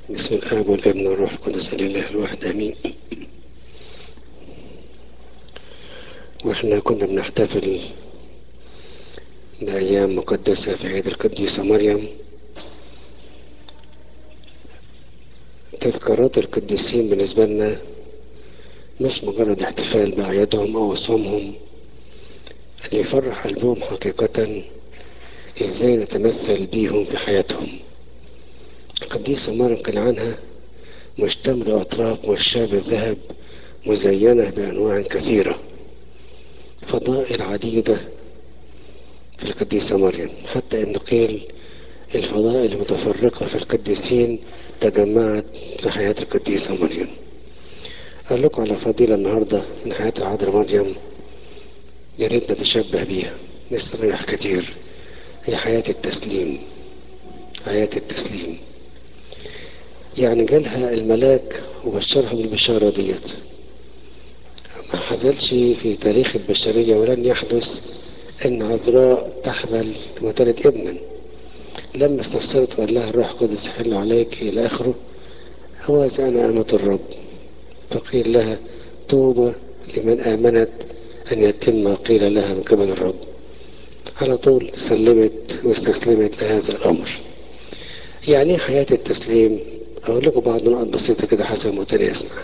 بسم الآب والابن والروح القدس الإله الواحد آمين وإحنا كنا بنحتفل بأيام مقدسة في عيد القديسة مريم تذكارات القديسين بالنسبة لنا مش مجرد احتفال بأعيادهم أو صومهم اللي يفرح قلبهم حقيقة ازاي نتمثل بيهم في حياتهم القديسة مريم كان عنها مشتملة أطراف وشاب الذهب مزينة بأنواع كثيرة فضائل عديدة في القديسة مريم حتى أنه قيل الفضائل المتفرقة في القديسين تجمعت في حياة القديسة مريم قال لكم على فضيلة النهاردة من حياة العذراء مريم يا ريت نتشبه بيها نستريح كتير هي حياة التسليم حياة التسليم يعني جالها الملاك وبشرها بالبشارة ديت ما حصلش في تاريخ البشرية ولن يحدث ان عذراء تحمل وتلد ابنا لما استفسرت وقال لها الروح القدس يحل عليك الى اخره هو انا امة الرب فقيل لها طوبى لمن امنت ان يتم ما قيل لها من قبل الرب على طول سلمت واستسلمت لهذا الامر يعني حياة التسليم اقول لكم بعض نقط بسيطة كده حسب ما تاني اسمع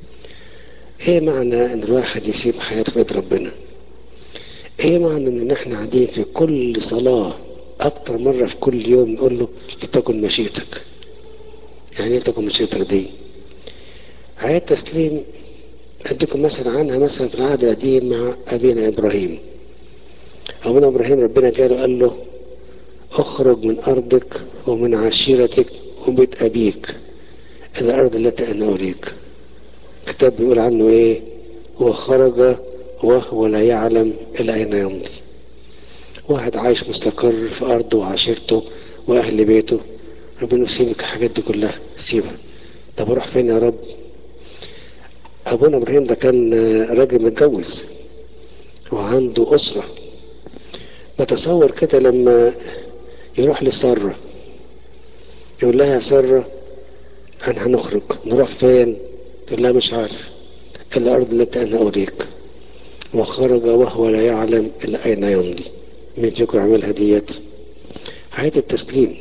ايه معنى ان الواحد يسيب حياته في ايد ربنا ايه معنى ان احنا قاعدين في كل صلاة اكتر مرة في كل يوم نقول له لتكن مشيئتك يعني ايه تكن مشيئتك دي حياة التسليم اديكم مثلا عنها مثلا في العهد القديم مع ابينا ابراهيم ابونا ابراهيم ربنا جاله قال له اخرج من ارضك ومن عشيرتك وبيت ابيك الى الارض التي انا اريك الكتاب بيقول عنه ايه هو خرج وهو لا يعلم الى اين يمضي واحد عايش مستقر في ارضه وعشيرته واهل بيته ربنا يسيبك الحاجات دي كلها سيبها طب اروح فين يا رب ابونا ابراهيم ده كان راجل متجوز وعنده اسره بتصور كده لما يروح لساره يقول لها يا ساره انا هنخرج نروح فين تقول لها مش عارف الارض التي انا اريك وخرج وهو لا يعلم الى اين يمضي مين فيكم يعملها ديت حياة التسليم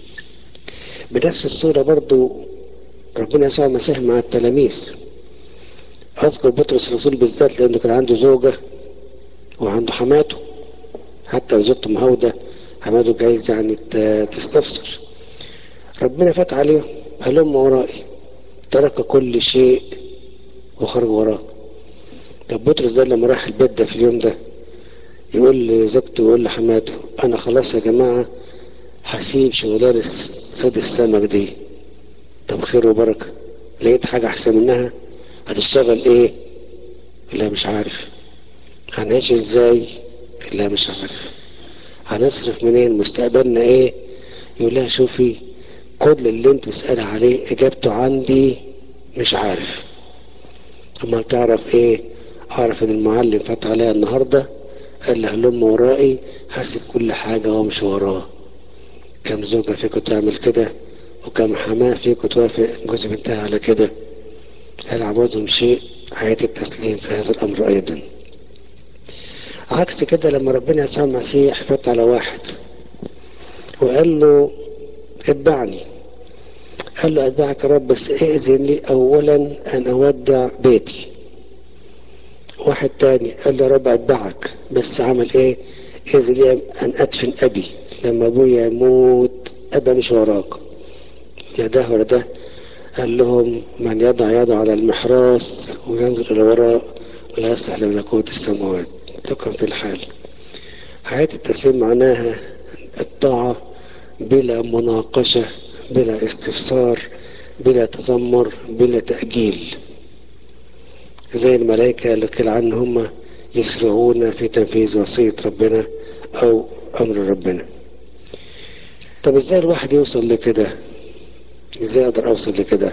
بنفس الصورة برضو ربنا يسوع المسيح مع التلاميذ اذكر بطرس الرسول بالذات لانه كان عنده زوجة وعنده حماته حتى وزوجته مهودة حماته جايز يعني تستفسر ربنا فات عليهم هلم ورائي ترك كل شيء وخرج وراه طب بطرس ده لما راح البيت ده في اليوم ده يقول لزوجته يقول لحماته انا خلاص يا جماعه هسيب شغلانه صيد السمك دي طب خير وبركه لقيت حاجه احسن منها هتشتغل ايه لا مش عارف هنعيش ازاي لا مش عارف هنصرف منين مستقبلنا ايه يقول لها شوفي كل اللي انت تسأل عليه اجابته عندي مش عارف اما تعرف ايه اعرف ان المعلم فات عليا النهاردة قال لي هلم ورائي حاسب كل حاجة وامشي وراه كم زوجة فيكم تعمل كده وكم حماه فيكم توافق جوز بنتها على كده هل عاوزهم شيء حياة التسليم في هذا الامر ايضا عكس كده لما ربنا يسوع المسيح فات على واحد وقال له اتبعني قال له اتبعك يا رب بس ائذن لي اولا ان اودع بيتي واحد تاني قال له يا رب اتبعك بس عمل ايه ائذن لي ان ادفن ابي لما ابويا يموت ابا مش وراك لا ده ولا ده قال لهم من يضع يده على المحراس وينظر الى وراء لا يصلح لملكوت السماوات تكن في الحال حياة التسليم معناها الطاعة بلا مناقشة بلا استفسار بلا تذمر بلا تأجيل زي الملائكة اللي قيل عنهم هم يسرعون في تنفيذ وصية ربنا أو أمر ربنا طب ازاي الواحد يوصل لكده ازاي اقدر اوصل لكده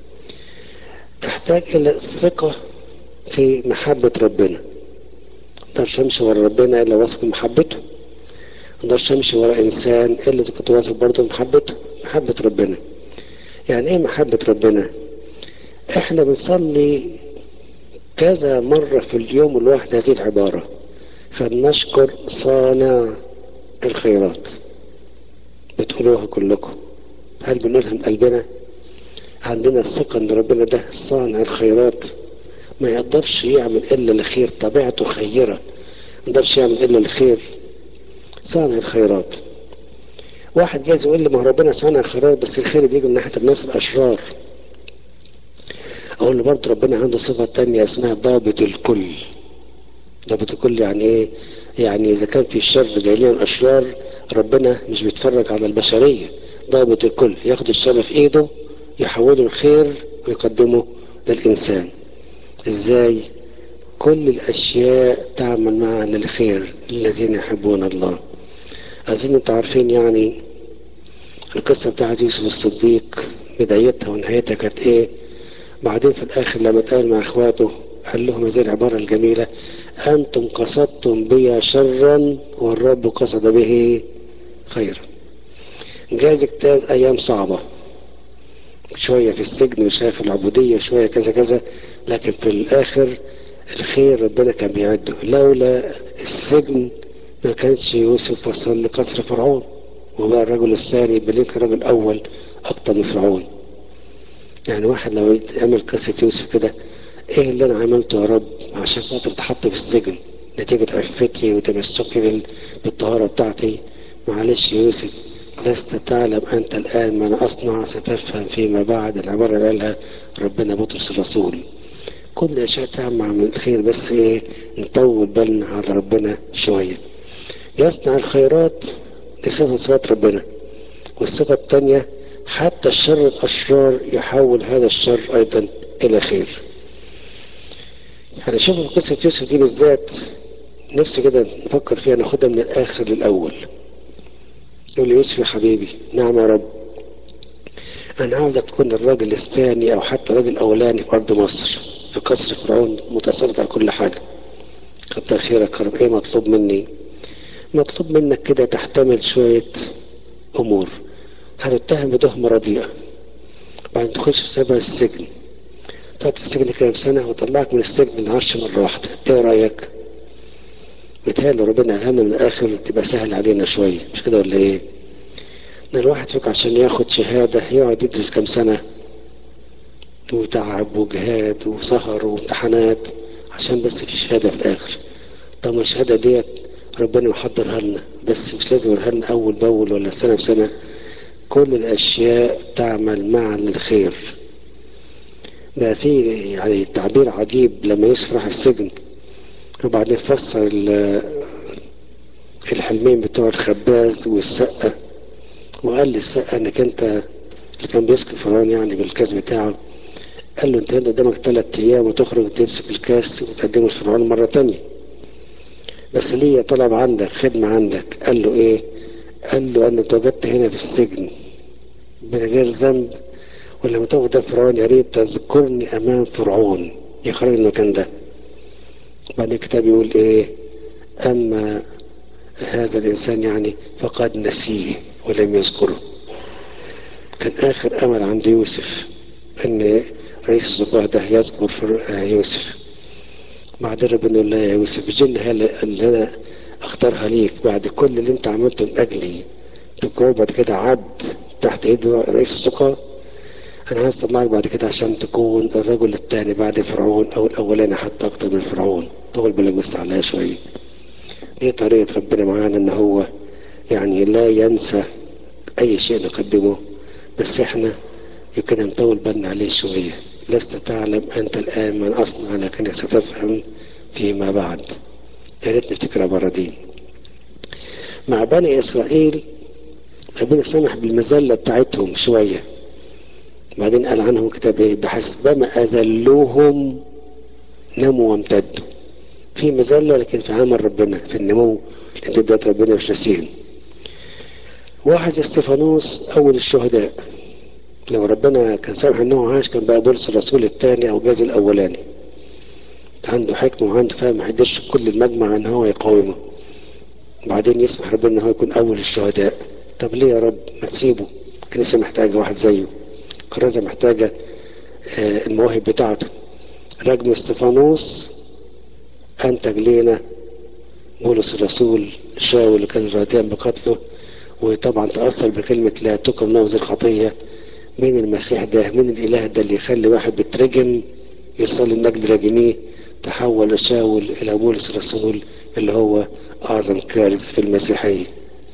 تحتاج الى الثقة في محبة ربنا مقدرش امشي ورا ربنا الا واثق في محبته مقدرش امشي ورا انسان الا اذا كنت واثق برضه في محبته محبة ربنا يعني ايه محبة ربنا احنا بنصلي كذا مرة في اليوم الواحد هذه العبارة فلنشكر صانع الخيرات بتقولوها كلكم هل بنقولها من قلبنا عندنا الثقة ان ربنا ده صانع الخيرات ما يقدرش يعمل الا الخير طبيعته خيرة ما يقدرش يعمل الا الخير صانع الخيرات واحد جايز يقول لي ما هو ربنا صانع الخيرات بس الخير بيجي من ناحية الناس الاشرار اقول له برضه ربنا عنده صفة تانية اسمها ضابط الكل ضابط الكل يعني ايه يعني اذا كان في الشر جاي لنا الاشرار ربنا مش بيتفرج على البشرية ضابط الكل ياخد الشر في ايده يحوله الخير ويقدمه للإنسان إزاي كل الأشياء تعمل معا للخير للذين يحبون الله أظن أنتوا عارفين يعني القصة بتاعت يوسف الصديق بدايتها ونهايتها كانت إيه بعدين في الآخر لما اتقابل مع إخواته قال لهم زي العبارة الجميلة أنتم قصدتم بي شرا والرب قصد به خيرا جاز اجتاز أيام صعبة شوية في السجن وشايف العبودية شوية كذا كذا لكن في الآخر الخير ربنا كان بيعده لولا السجن ما كانش يوسف وصل لقصر فرعون وبقى الرجل الثاني بلينك الرجل الأول أكتر من فرعون يعني واحد لو يعمل قصة يوسف كده إيه اللي أنا عملته يا رب عشان خاطر اتحط في السجن نتيجة عفتي وتمسكي بالطهارة بتاعتي معلش يا يوسف لست تعلم أنت الآن ما أنا أصنع ستفهم فيما بعد العبارة اللي قالها ربنا بطرس الرسول كل أشياء تعمل من الخير بس إيه نطول بالنا على ربنا شوية يصنع الخيرات دي صفة صفات ربنا والصفة الثانية حتى الشر الأشرار يحول هذا الشر أيضا إلى خير يعني شوفوا في قصة يوسف دي بالذات نفسي كده نفكر فيها ناخدها من الآخر للأول يقول لي يوسف يا حبيبي نعم يا رب أنا عاوزك تكون الراجل الثاني أو حتى الراجل الأولاني في أرض مصر في قصر فرعون متسلط على كل حاجة كتر خيرك يا رب إيه مطلوب مني؟ مطلوب منك كده تحتمل شوية أمور هتتهم بتهمة رديئة بعدين تخش في سبب السجن تقعد في السجن كام سنة وطلعك من السجن العرش مرة واحدة إيه رأيك؟ متهيألي ربنا قالها من الآخر تبقى سهل علينا شوية مش كده ولا إيه؟ إن الواحد فيك عشان ياخد شهادة يقعد يدرس كام سنة وتعب وجهاد وسهر وامتحانات عشان بس في شهادة في الآخر طب ما الشهادة ديت ربنا محضرها لنا بس مش لازم يقولها لنا أول بأول ولا سنة بسنة كل الأشياء تعمل معا للخير ده في يعني تعبير عجيب لما يوسف راح السجن وبعدين فسر الحلمين بتوع الخباز والسقة وقال للسقة انك انت اللي كان بيسكن فرعون يعني بالكاس بتاعه قال له انت هنا قدامك ثلاث ايام وتخرج تمسك الكاس وتقدمه لفرعون مرة تانية بس ليه طلب عندك خدمة عندك قال له ايه قال له انا اتوجدت هنا في السجن من غير ذنب ولما تقف قدام فرعون يا ريت تذكرني امام فرعون يخرج المكان ده بعد الكتاب يقول ايه اما هذا الانسان يعني فقد نسيه ولم يذكره كان اخر امل عند يوسف ان رئيس الصباح ده يذكر يوسف بعدين ربنا يقول له يا يوسف الجنة هي اللي انا اختارها ليك بعد كل اللي انت عملته من اجلي تكون بعد كده عبد تحت ايد رئيس السقا انا عايز اطلعك بعد كده عشان تكون الرجل الثاني بعد فرعون او الاولاني حتى اكتر من فرعون طول بالك بس عليها شويه دي طريقه ربنا معانا ان هو يعني لا ينسى اي شيء نقدمه بس احنا يمكن نطول بالنا عليه شويه لست تعلم انت الان من اصنع لكنك ستفهم فيما بعد يا ريت نفتكر عباره دي مع بني اسرائيل ربنا سمح بالمذله بتاعتهم شويه بعدين قال عنهم كتاب ايه بحسبما اذلوهم نموا وامتدوا في مذله لكن في عمل ربنا في النمو الامتداد ربنا مش ناسيهم واحد زي استفانوس اول الشهداء لو ربنا كان سامح انه عاش كان بقى بولس الرسول الثاني او جاز الاولاني عنده حكمه وعنده فهم ما يقدرش كل المجمع ان هو يقاومه بعدين يسمح ربنا ان هو يكون اول الشهداء طب ليه يا رب ما تسيبه الكنيسه محتاجه واحد زيه كرازة محتاجة المواهب بتاعته رجم استفانوس أنتج لينا بولس الرسول شاول اللي كان راضيا بقتله وطبعا تأثر بكلمة لا تكن نوز الخطية مين المسيح ده مين الإله ده اللي يخلي واحد بترجم يصلي النجد راجميه تحول شاول إلى بولس الرسول اللي هو أعظم كارث في المسيحية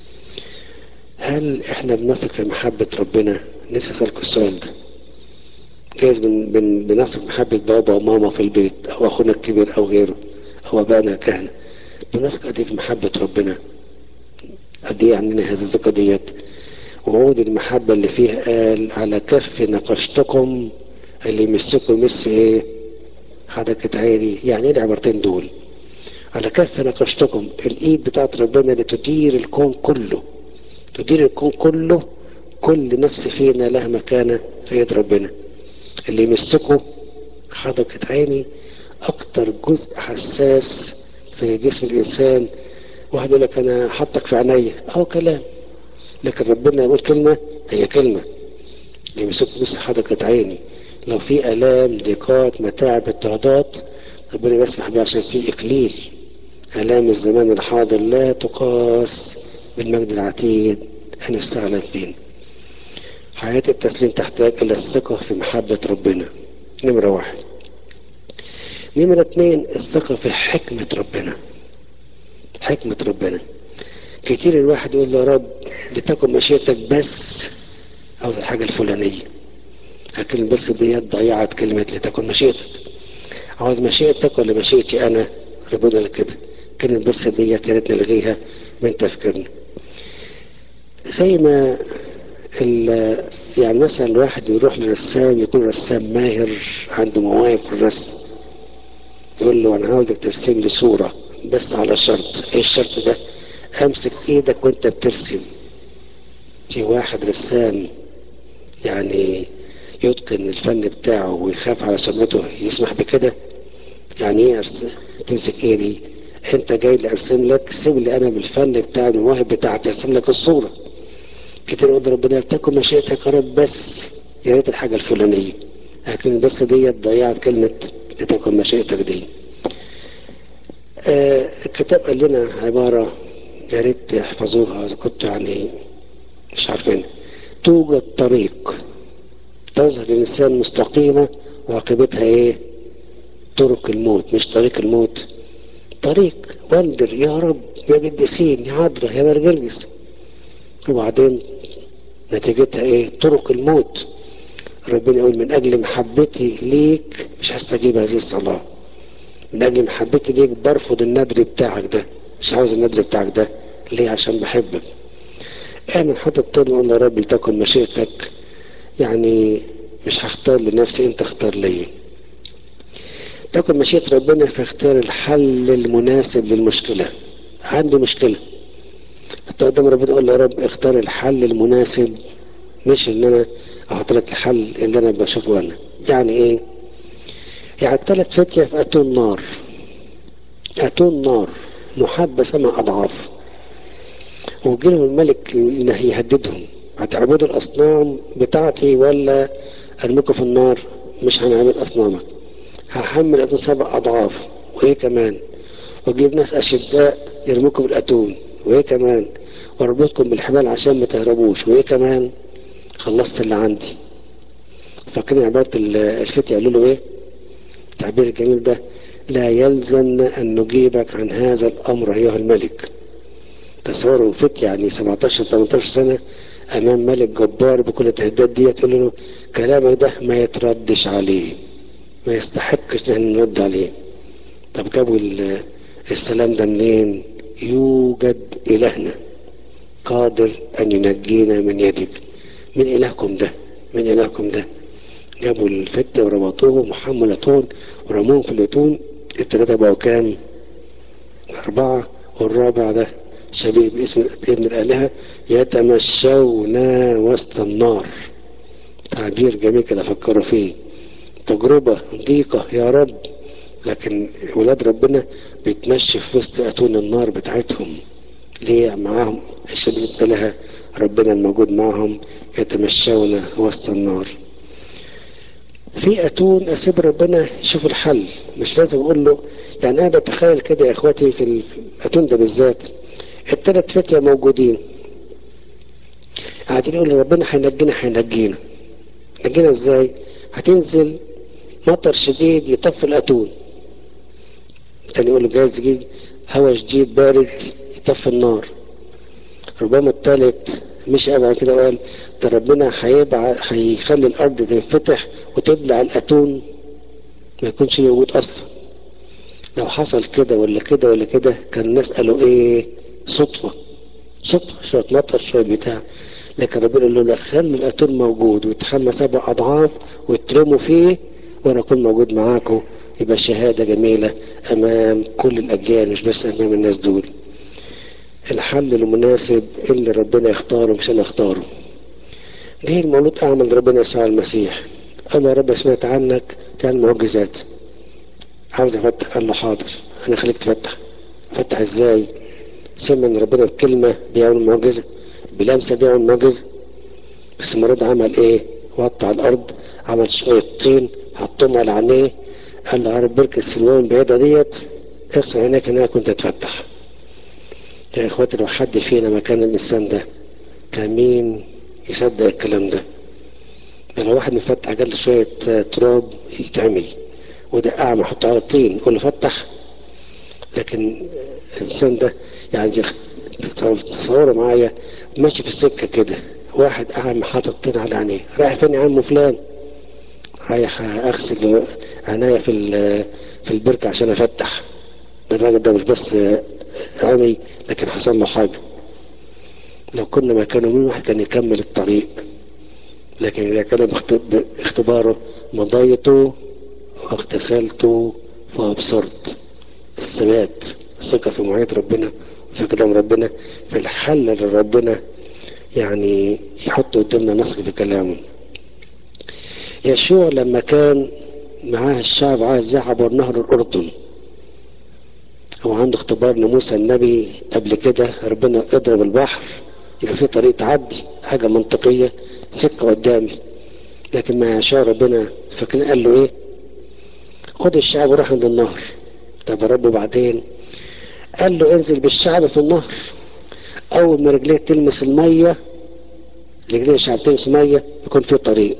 هل احنا بنثق في محبة ربنا نفسي أسألكم السؤال ده جايز بن بن بنثق محبة بابا وماما في البيت أو أخونا الكبير أو غيره أو أبائنا الكهنة بنثق قد إيه في محبة ربنا قد إيه عندنا هذه الثقة ديت وعود المحبة اللي فيها قال على كف نقشتكم اللي يمسكم مس إيه حدقة عيني يعني إيه العبارتين دول على كف نقشتكم الإيد بتاعت ربنا اللي تدير الكون كله تدير الكون كله كل نفس فينا لها مكانة في يد ربنا اللي يمسكه حدقة عيني أكتر جزء حساس في جسم الإنسان واحد يقول لك أنا حطك في عينيا أهو كلام لكن ربنا يقول كلمة هي كلمة اللي يمسكه بس حدقة عيني لو في آلام ضيقات متاعب اضطهادات ربنا بيسمح بيها عشان في إقليل آلام الزمان الحاضر لا تقاس بالمجد العتيد أن يستعلم فين حياة التسليم تحتاج إلى الثقة في محبة ربنا نمرة واحد نمرة اتنين الثقة في حكمة ربنا حكمة ربنا كتير الواحد يقول له يا رب لتكن مشيئتك بس عاوز الحاجة الفلانية لكن بس ديت ضيعت كلمة لتكن مشيئتك عاوز مشيئتك ولا مشيئتي أنا ربنا لك كده كلمة بس ديت يا ريت نلغيها من تفكيرنا زي ما يعني مثلا الواحد يروح لرسام يكون رسام ماهر عنده مواهب في الرسم يقول له انا عاوزك ترسم لي صوره بس على شرط ايه الشرط ده امسك ايدك وانت بترسم في واحد رسام يعني يتقن الفن بتاعه ويخاف على سمعته يسمح بكده يعني ايه أرس... تمسك ايدي انت جاي لي ارسم لك سيب لي انا بالفن بتاع المواهب بتاعتي ارسم لك الصوره كتير يقول ربنا لتكن مشيئتك يا رب بس يا ريت الحاجه الفلانيه لكن بس ديت ضيعت كلمه لتكن مشيئتك دي آه الكتاب قال لنا عباره يا ريت تحفظوها اذا كنتوا يعني مش عارفين توجد طريق تظهر الانسان مستقيمه وعاقبتها ايه طرق الموت مش طريق الموت طريق وندر يا رب يا قديسين يا عذراء يا مرجلجس وبعدين نتيجتها ايه طرق الموت ربنا يقول من اجل محبتي ليك مش هستجيب هذه الصلاة من اجل محبتي ليك برفض الندر بتاعك ده مش عاوز الندر بتاعك ده ليه عشان بحبك اعمل حاطط طين وقول يا رب لتكن مشيئتك يعني مش هختار لنفسي انت اختار ليا تكن مشيئة ربنا في اختيار الحل المناسب للمشكلة عنده مشكلة حتى قدام ربنا اقول له يا رب اختار الحل المناسب مش ان انا احط لك الحل اللي انا بشوفه انا يعني ايه يعني ثلاث فتية في اتون نار اتون نار محبة سبع اضعاف وجي لهم الملك يهددهم هتعبدوا الاصنام بتاعتي ولا ارميكم في النار مش هنعبد اصنامك هحمل اتون سبع اضعاف وايه كمان واجيب ناس اشداء يرموكم في الاتون وايه كمان واربطكم بالحبال عشان ما تهربوش وايه كمان خلصت اللي عندي فاكرين عبارة الفتية قالوا له ايه التعبير الجميل ده لا يلزمنا ان نجيبك عن هذا الامر ايها الملك تصوروا فتية يعني 17 18 سنة امام ملك جبار بكل التهديدات دي تقول له كلامك ده ما يتردش عليه ما يستحقش ان نرد عليه طب جابوا السلام ده منين يوجد إلهنا قادر أن ينجينا من يدك من إلهكم ده من إلهكم ده جابوا الفتة وربطوهم وحملتهم ورموهم في الأتون التلاتة بقوا كام؟ أربعة والرابع ده شبيه باسم ابن الآلهة يتمشون وسط النار تعبير جميل كده فكروا فيه تجربة ضيقة يا رب لكن ولاد ربنا بيتمشي في وسط أتون النار بتاعتهم ليه معاهم الشديد لها ربنا الموجود معهم يتمشون وسط النار في اتون اسيب ربنا يشوف الحل مش لازم اقول له يعني انا بتخيل كده يا اخواتي في الاتون ده بالذات الثلاث فتية موجودين قاعدين يقولوا ربنا هينجينا هينجينا نجينا ازاي هتنزل مطر شديد يطفي الاتون تاني يقول له جاز جديد هواء شديد بارد يطفي النار ربما الثالث مش قال كده وقال ده ربنا هيبع هيخلي الارض تنفتح وتبلع الاتون ما يكونش موجود اصلا لو حصل كده ولا كده ولا كده كان الناس قالوا ايه صدفه صدفه شويه مطر شويه بتاع لكن ربنا يقول له خلي الاتون موجود ويتحمى سبع اضعاف ويترموا فيه وانا اكون موجود معاكم يبقى شهاده جميله امام كل الاجيال مش بس امام الناس دول الحل المناسب اللي ربنا يختاره مش انا اختاره ليه المولود اعمل ربنا يسوع المسيح قال يا رب سمعت عنك تعمل معجزات عاوز افتح قال له حاضر انا خليك تفتح فتح ازاي سمع ان ربنا بكلمه بيعمل معجزه بلمسه بيعمل معجزه بس المريض عمل ايه وقع على الارض عمل شويه طين حطهم على عينيه قال له عارف بركه السلوان البعيده ديت اغسل عينيك انها كنت تفتح يا اخواتي لو حد فينا مكان الانسان ده كان مين يصدق الكلام ده ده لو واحد مفتح جاب له شويه تراب يتعمي وده اعمى حطه على الطين يقول له فتح لكن الانسان ده يعني تصوروا معايا ماشي في السكه كده واحد اعمى حاطط طين على عينيه رايح فين يا عم فلان رايح اغسل عناية في في البركه عشان افتح ده الراجل ده مش بس عمي لكن حصل له حاجه لو كنا مكانه مين واحد كان يكمل الطريق لكن إذا كان باختباره مضيته واغتسلت فأبصرت الثبات الثقة في معية ربنا وفي كلام ربنا في الحل اللي ربنا يعني يحط قدامنا نثق في كلامه يشوع لما كان معاه الشعب عايز يعبر نهر الأردن هو عنده اختبار لموسى النبي قبل كده ربنا اضرب البحر يبقى في طريق تعدي حاجة منطقية سكة قدامي لكن ما يشاء ربنا فكان قال له ايه خد الشعب وروح عند النهر طب يا رب وبعدين قال له انزل بالشعب في النهر اول ما رجليه تلمس المية رجليه الشعب تلمس مية يكون في طريق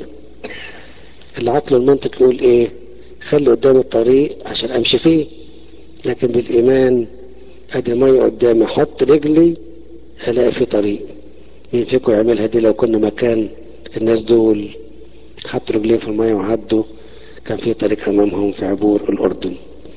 العقل المنطق يقول ايه خلي قدام الطريق عشان امشي فيه لكن بالايمان ادي المية قدامي احط رجلي الاقي في طريق مين فيكم يعملها دي لو كنا مكان الناس دول حطوا رجليهم في المية وعدوا كان في طريق امامهم في عبور الاردن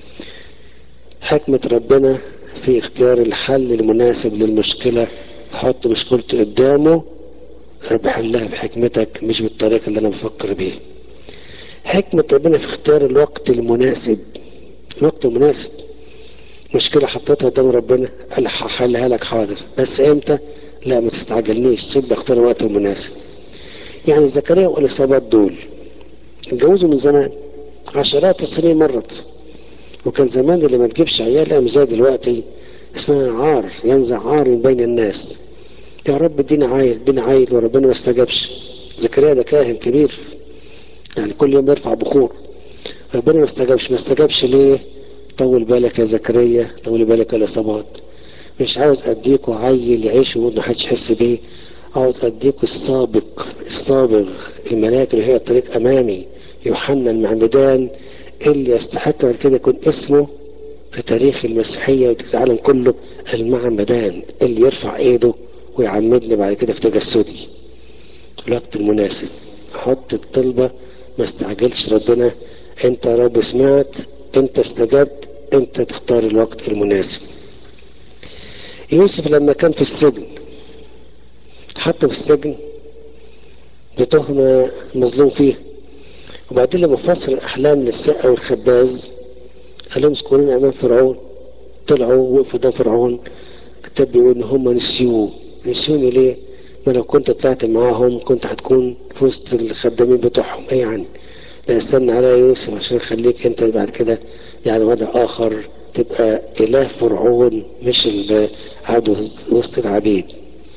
حكمة ربنا في اختيار الحل المناسب للمشكلة حط مشكلتي قدامه رب حلها بحكمتك مش بالطريقة اللي انا بفكر بيها حكمة ربنا في اختيار الوقت المناسب الوقت المناسب مشكلة حطيتها قدام ربنا قال هحلها لك حاضر بس امتى لا ما تستعجلنيش سيب اختار الوقت المناسب يعني زكريا والإصابات دول اتجوزوا من زمان عشرات السنين مرت وكان زمان اللي ما تجيبش عيال مش زي دلوقتي اسمها عار ينزع عار من بين الناس يا رب ادينا عيل ادينا عيل وربنا ما استجابش زكريا ده كاهن كبير يعني كل يوم يرفع بخور ربنا ما استجابش ما استجابش ليه طول بالك يا زكريا طول بالك يا الاصابات مش عاوز اديكوا عيل يعيش وما حدش يحس بيه عاوز اديكوا السابق الصابغ الملاك اللي هي الطريق امامي يوحنا المعمدان اللي يستحق بعد كده يكون اسمه في تاريخ المسيحية وتاريخ العالم كله المعمدان اللي يرفع ايده ويعمدني بعد كده في تجسدي في الوقت المناسب احط الطلبة ما استعجلش ربنا انت يا رب سمعت انت استجبت انت تختار الوقت المناسب يوسف لما كان في السجن حتى في السجن بتهمة مظلوم فيها وبعدين لما فسر الأحلام للسقا والخباز قال لهم اذكرون أمام فرعون طلعوا وقفوا قدام فرعون الكتاب بيقول إن هم نسيوه نسيوني ليه؟ ما لو كنت طلعت معاهم كنت هتكون في وسط الخدامين بتوعهم ايه يعني؟ لا استنى على يوسف عشان خليك انت بعد كده يعني وضع اخر تبقى اله فرعون مش عدو وسط العبيد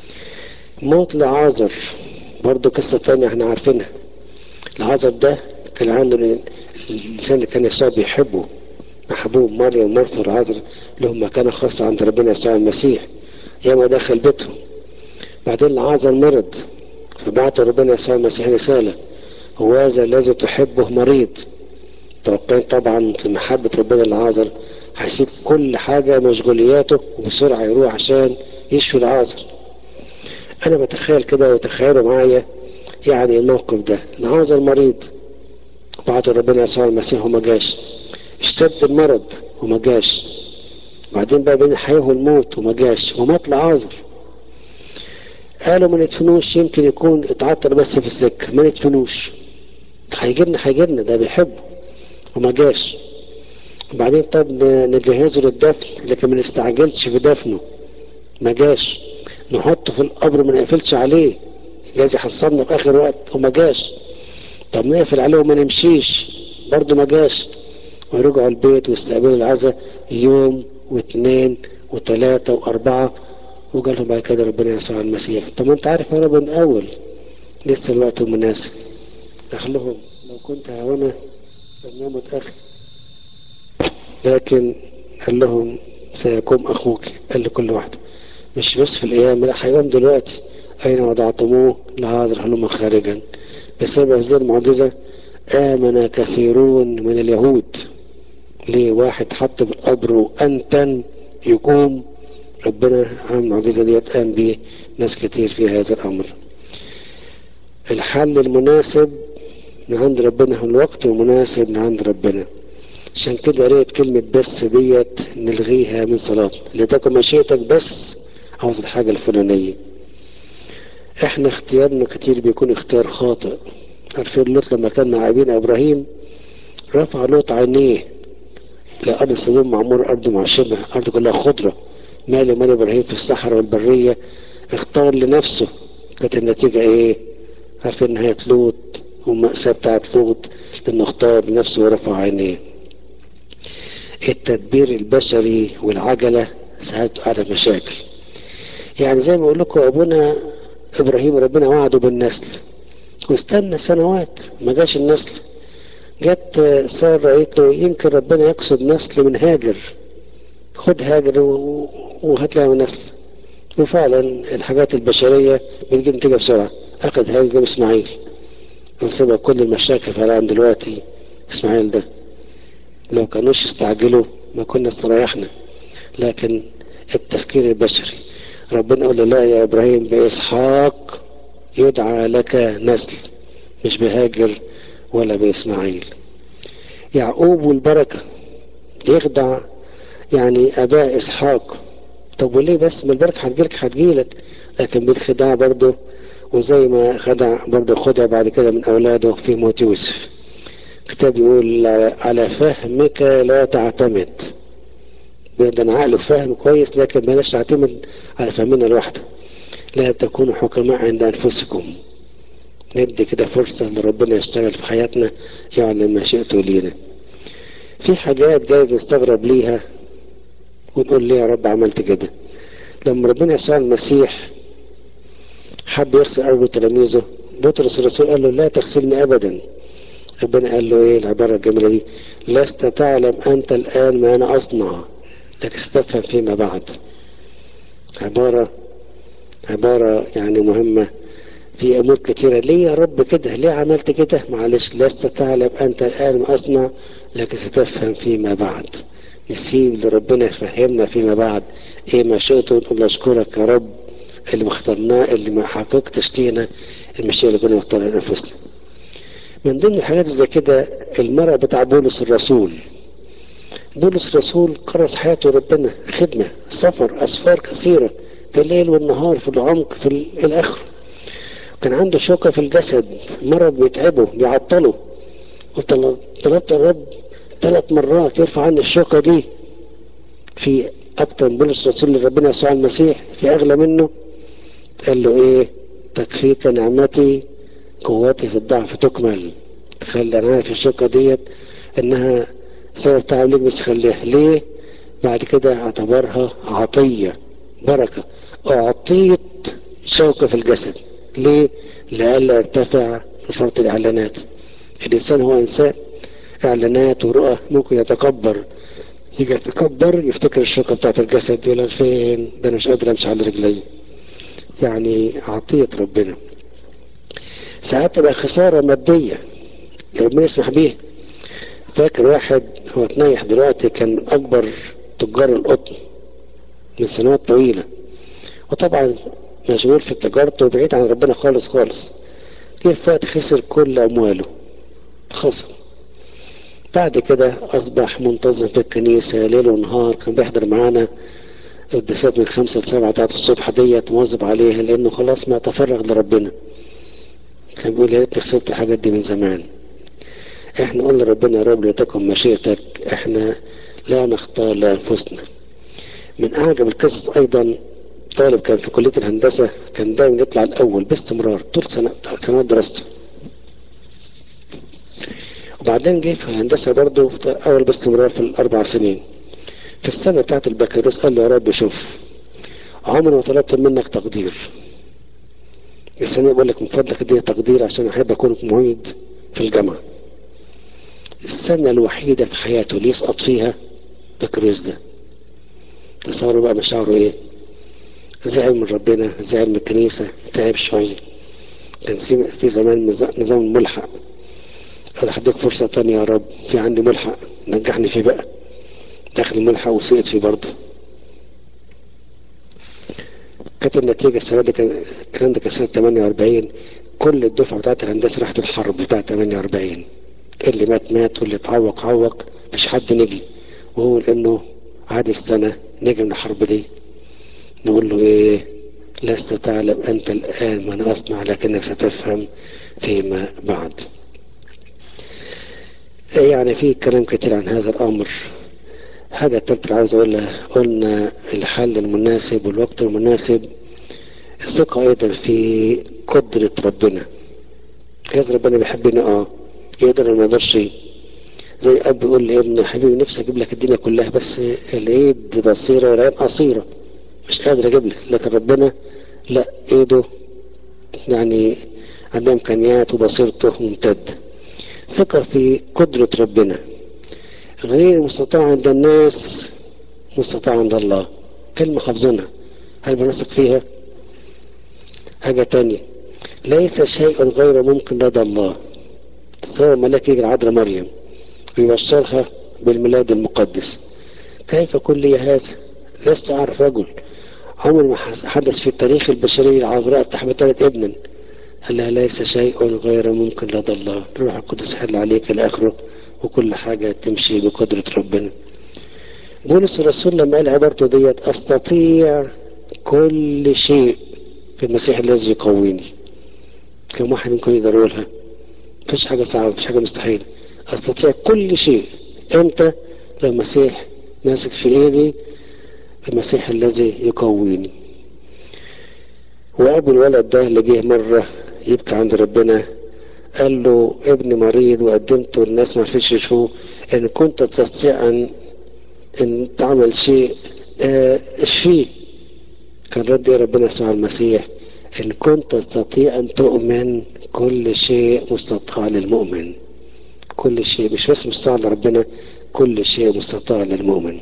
موت لعازر برضو قصة تانية احنا عارفينها العازر ده كان عنده الإنسان اللي كان يسوع بيحبه محبوب مريم ومرثا والعذر لهم مكانة خاصة عند ربنا يسوع المسيح ياما دخل بيتهم بعدين العازر مرض فبعته ربنا يسوع المسيح رسالة هو هذا الذي تحبه مريض توقعين طبعا في محبة ربنا العازر هيسيب كل حاجة مشغولياته وبسرعة يروح عشان يشفي العازر أنا بتخيل كده وتخيلوا معايا يعني الموقف ده العازر مريض وبعته ربنا يسوع المسيح وما جاش اشتد المرض وما جاش بعدين بقى بين الحياة والموت وما جاش ومات العازر قالوا ما ندفنوش يمكن يكون اتعطل بس في السكة ما ندفنوش هيجيبنا هيجيبنا ده بيحبه وما جاش وبعدين طب نجهزه للدفن لكن ما نستعجلش في دفنه ما جاش نحطه في القبر ما نقفلش عليه جايز يحصلنا في اخر وقت وما جاش طب نقفل عليه وما نمشيش برضه ما جاش ورجعوا البيت واستقبلوا العزاء يوم واثنين وثلاثة وأربعة وقال لهم بعد كده ربنا يسوع المسيح طب انت عارف يا رب من أول لسه الوقت المناسب راح لهم لو كنت هنا لم يمت أخي لكن قال لهم سيقوم أخوك قال لكل واحد مش بس في الأيام لا هيقوم دلوقتي أين وضعتموه لعازر هلما خارجا بسبب هذه المعجزة آمن كثيرون من اليهود ليه واحد حط في القبر وأنتن يقوم ربنا عمل المعجزة ديت قام بيه ناس كتير في هذا الأمر الحل المناسب من عند ربنا هو الوقت المناسب من عند ربنا عشان كده يا ريت كلمة بس ديت نلغيها من صلاتنا لتكن مشيئتك بس عاوز الحاجة الفلانية احنا اختيارنا كتير بيكون اختيار خاطئ عارفين لوط لما كان مع ابينا ابراهيم رفع لوط عينيه لأرض سدوم معمور أرض معشبة أرض كلها خضرة مالي مالي إبراهيم في الصحراء والبرية اختار لنفسه كانت النتيجة إيه؟ عارفين نهاية لوط والمأساة بتاعت لوط إنه اختار لنفسه ورفع عينيه التدبير البشري والعجلة ساعات على مشاكل يعني زي ما أقول لكم أبونا إبراهيم ربنا وعده بالنسل واستنى سنوات ما جاش النسل جت سارة قالت له يمكن ربنا يقصد نسل من هاجر خد هاجر وهات لها نسل وفعلا الحاجات البشرية بتجيب نتيجة بسرعة أخذ هاجر جاب إسماعيل وسبب كل المشاكل فعلا دلوقتي إسماعيل ده لو كانوش استعجلوا ما كنا استريحنا لكن التفكير البشري ربنا يقول له لا يا إبراهيم بإسحاق يدعى لك نسل مش بهاجر ولا بإسماعيل يعقوب والبركة يخدع يعني أباء إسحاق طب وليه بس ما البركة هتجيلك هتجيلك لكن بالخداع برضه وزي ما خدع برضه خدع بعد كده من أولاده في موت يوسف كتاب يقول على فهمك لا تعتمد ده عقله فاهم كويس لكن بلاش تعتمد على فهمنا لوحده لا تكونوا حكماء عند أنفسكم ندي كده فرصة لربنا يشتغل في حياتنا يعلم مشيئته لينا في حاجات جايز نستغرب ليها ونقول ليه يا رب عملت كده لما ربنا يسوع المسيح حب يغسل أرجل تلاميذه بطرس الرسول قال له لا تغسلني أبدا ربنا قال له ايه العبارة الجميلة دي لست تعلم أنت الآن ما أنا أصنع لكن ستفهم فيما بعد عبارة عبارة يعني مهمة في أمور كثيرة ليه يا رب كده ليه عملت كده معلش لست تعلم أنت الآن ما أصنع لكن ستفهم فيما بعد نسيب لربنا يفهمنا فيما بعد ايه ما شئت نقول اشكرك يا رب اللي ما اخترناه اللي ما حققتش لينا المشيئة اللي كنا مختارها لانفسنا من ضمن الحاجات زي كده المرأة بتاع بولس الرسول بولس الرسول كرس حياته ربنا خدمة سفر أسفار كثيرة في الليل والنهار في العمق في الآخر كان عنده شوكة في الجسد مرض بيتعبه بيعطله قلت طلبت الرب ثلاث مرات يرفع عني الشوكة دي في أكتر من بولس رسول ربنا يسوع المسيح في أغلى منه قال له إيه تكفيك نعمتي قوتي في الضعف تكمل تخلي أنا عارف الشوكة ديت إنها سبب تعب ليك بس خليها ليه بعد كده اعتبرها عطية بركة أعطيت شوكة في الجسد ليه لألا ارتفع صوت الإعلانات الإنسان هو إنسان إعلانات ورؤى ممكن يتكبر يجي يتكبر يفتكر الشوكة بتاعت الجسد يقول أنا فين ده أنا مش قادر أمشي على رجلي يعني عطية ربنا ساعات تبقى خسارة مادية ربنا يسمح بيها فاكر واحد هو اتنيح دلوقتي كان أكبر تجار القطن من سنوات طويلة وطبعا مشغول في تجارته وبعيد عن ربنا خالص خالص جه في وقت خسر كل أمواله خسر بعد كده أصبح منتظم في الكنيسة ليل ونهار كان بيحضر معانا القداسات من خمسة لسبعة بتاعت الصبح ديت مواظب عليها لأنه خلاص ما تفرغ لربنا كان بيقول يا ريتني خسرت الحاجات دي من زمان احنا قلنا ربنا يا رب لتكن مشيئتك احنا لا نختار لأنفسنا من أعجب القصص أيضا طالب كان في كلية الهندسة كان دايما يطلع الأول باستمرار طول سنة سنوات دراسته وبعدين جه في الهندسة برضه أول باستمرار في الأربع سنين في السنة بتاعت البكالوريوس قال له يا رب شوف عمري ما طلبت منك تقدير السنة بقول لك من فضلك اديني تقدير عشان أحب أكون معيد في الجامعة السنة الوحيدة في حياته اللي يسقط فيها بكالوريوس ده تصوروا بقى مشاعره ايه زعل من ربنا زعل من الكنيسة تعب شوية كان في زمان نظام الملحق قال هديك فرصة تانية يا رب في عندي ملحق نجحني فيه بقى داخل الملحق وسقط فيه برضه كانت النتيجة السنة دي كان الكلام ده كان سنة 48 كل الدفعة بتاعت الهندسة راحت الحرب بتاعت 48 اللي مات مات واللي اتعوق عوق مفيش حد نجي وهو لانه عاد السنة نجي من الحرب دي نقول له ايه لست تعلم انت الان من اصنع لكنك ستفهم فيما بعد يعني في كلام كتير عن هذا الامر حاجة التالتة اللي عاوز اقولها قلنا الحل المناسب والوقت المناسب الثقة ايضا في قدرة ربنا جايز ربنا بيحبنا اه يقدر ما يقدرش زي اب يقول لابنه حبيبي نفسي اجيب لك الدنيا كلها بس الايد بصيره والعين قصيره مش قادر اجيب لك لكن ربنا لا ايده يعني عندها امكانيات وبصيرته ممتده ثقه في قدره ربنا غير مستطاع عند الناس مستطاع عند الله كلمه حافظينها هل بنثق فيها حاجه تانية ليس شيء غير ممكن لدى الله تصور ملاك يجري عذراء مريم ويبشرها بالميلاد المقدس كيف كل هذا لست أعرف رجل عمر ما حدث في التاريخ البشري العذراء تحمل ثلاث ابن قال لها ليس شيء غير ممكن لدى الله روح القدس حل عليك الآخرة وكل حاجة تمشي بقدرة ربنا بولس الرسول لما قال عبارته ديت أستطيع كل شيء في المسيح الذي يقويني كم واحد ممكن يقدر يقولها مفيش حاجة صعبة مفيش حاجة مستحيلة استطيع كل شيء امتى لو المسيح ماسك في ايدي المسيح الذي يقويني وابو الولد ده اللي جه مرة يبكي عند ربنا قال له ابني مريض وقدمته الناس ما فيش يشوفوه ان كنت تستطيع ان ان تعمل شيء اه اشفيه كان رد ربنا يسوع المسيح ان كنت تستطيع ان تؤمن كل شيء مستطاع للمؤمن كل شيء مش بس مستطاع لربنا كل شيء مستطاع للمؤمن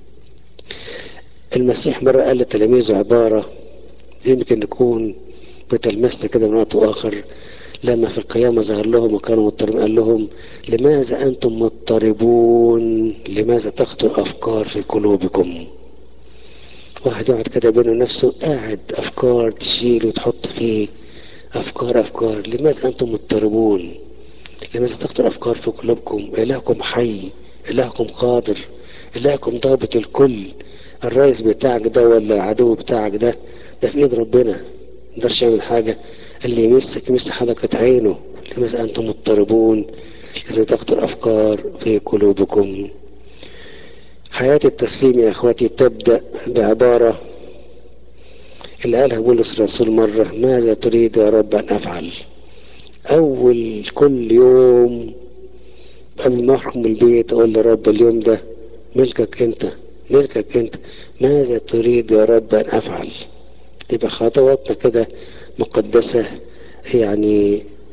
المسيح مرة قال لتلاميذه عبارة يمكن نكون بتلمسنا كده من وقت آخر لما في القيامة ظهر لهم وكانوا مضطربين قال لهم لماذا أنتم مضطربون لماذا تخطر أفكار في قلوبكم واحد يقعد كده بينه نفسه قاعد أفكار تشيل وتحط فيه أفكار أفكار لماذا أنتم مضطربون لماذا تخطر أفكار في قلوبكم إلهكم حي إلهكم قادر إلهكم ضابط الكل الرئيس بتاعك ده ولا العدو بتاعك ده ده في ايد ربنا مقدرش يعمل حاجة اللي يمسك يمس حدقة عينه لماذا أنتم مضطربون إذا تخطر أفكار في قلوبكم حياة التسليم يا أخواتي تبدأ بعبارة اللي قالها بولس الرسول مرة ماذا تريد يا رب أن أفعل أول كل يوم قبل ما أخرج من البيت أقول لرب اليوم ده ملكك أنت ملكك أنت ماذا تريد يا رب أن أفعل تبقى خطواتنا كده مقدسة يعني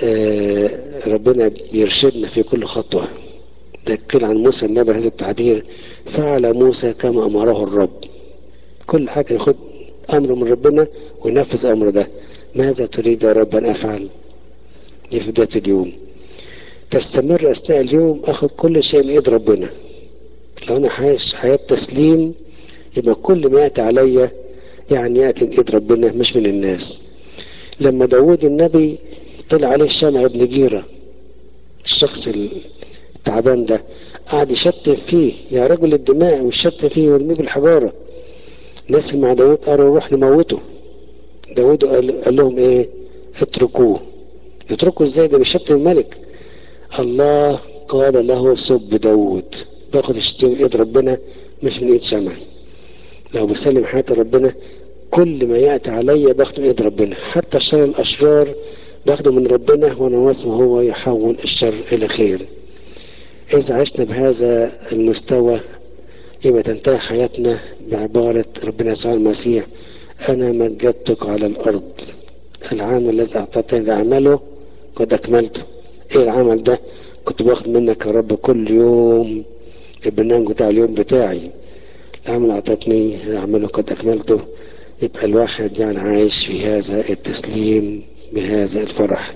آه ربنا بيرشدنا في كل خطوة ده قيل عن موسى النبي هذا التعبير فعل موسى كما أمره الرب كل حاجة ناخد أمر من ربنا وننفذ أمر ده ماذا تريد يا رب أن أفعل دي في بداية اليوم تستمر أثناء اليوم أخذ كل شيء من إيد ربنا لو أنا عايش حياة تسليم يبقى كل ما يأتي عليا يعني يأتي من إيد ربنا مش من الناس لما داود النبي طلع عليه الشمع ابن جيرة الشخص التعبان ده قعد يشتم فيه يا رجل الدماء ويشتم فيه ويرميه بالحجارة الناس اللي مع داود قالوا روح نموته داود قال, قال لهم ايه اتركوه نتركه ازاي ده بيشتم الملك الله قال له سب داود باخد اشتم ايد ربنا مش من ايد شمعي لو بسلم حياتي ربنا كل ما يأتي عليا باخده من ايد ربنا حتى الشر الاشرار باخده من ربنا وانا واسم هو يحول الشر الى خير اذا عشنا بهذا المستوى يبقى تنتهي حياتنا بعبارة ربنا يسوع المسيح انا مجدتك على الارض العمل الذي اعطيتني لأعمله قد اكملته ايه العمل ده كنت باخد منك يا رب كل يوم البرنامج بتاع اليوم بتاعي العمل اعطتني اعمله قد اكملته يبقى الواحد يعني عايش في هذا التسليم بهذا الفرح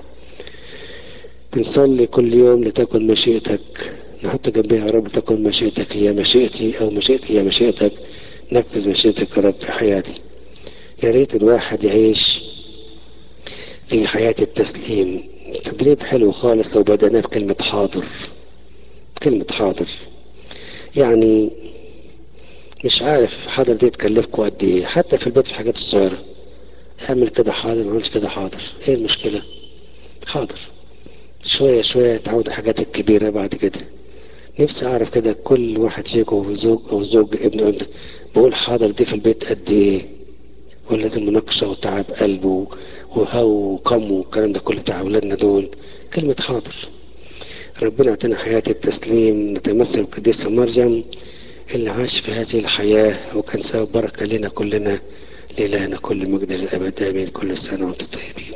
بنصلي كل يوم لتكن مشيئتك نحط جنبها يا رب تكن مشيئتك هي مشيئتي او مشيئتي هي مشيئتك نفذ مشيئتك يا رب في حياتي يا ريت الواحد يعيش في حياة التسليم تدريب حلو خالص لو بدأنا بكلمة حاضر كلمة حاضر يعني مش عارف حاضر دي تكلفكم قد ايه حتى في البيت في الحاجات الصغيرة اعمل كده حاضر ما عملش كده حاضر ايه المشكلة حاضر شوية شوية تعود الحاجات الكبيرة بعد كده نفسي اعرف كده كل واحد فيكم زوج او زوج ابن ابن بقول حاضر دي في البيت قد ايه ولازم مناقشة وتعب قلبه وهو وكم والكلام ده كله بتاع اولادنا دول كلمة حاضر ربنا يعطينا حياة التسليم نتمثل بقديس مريم اللي عاش في هذه الحياة وكان سبب بركة لنا كلنا لإلهنا كل مجد للأبد آمين كل سنة وأنتم طيبين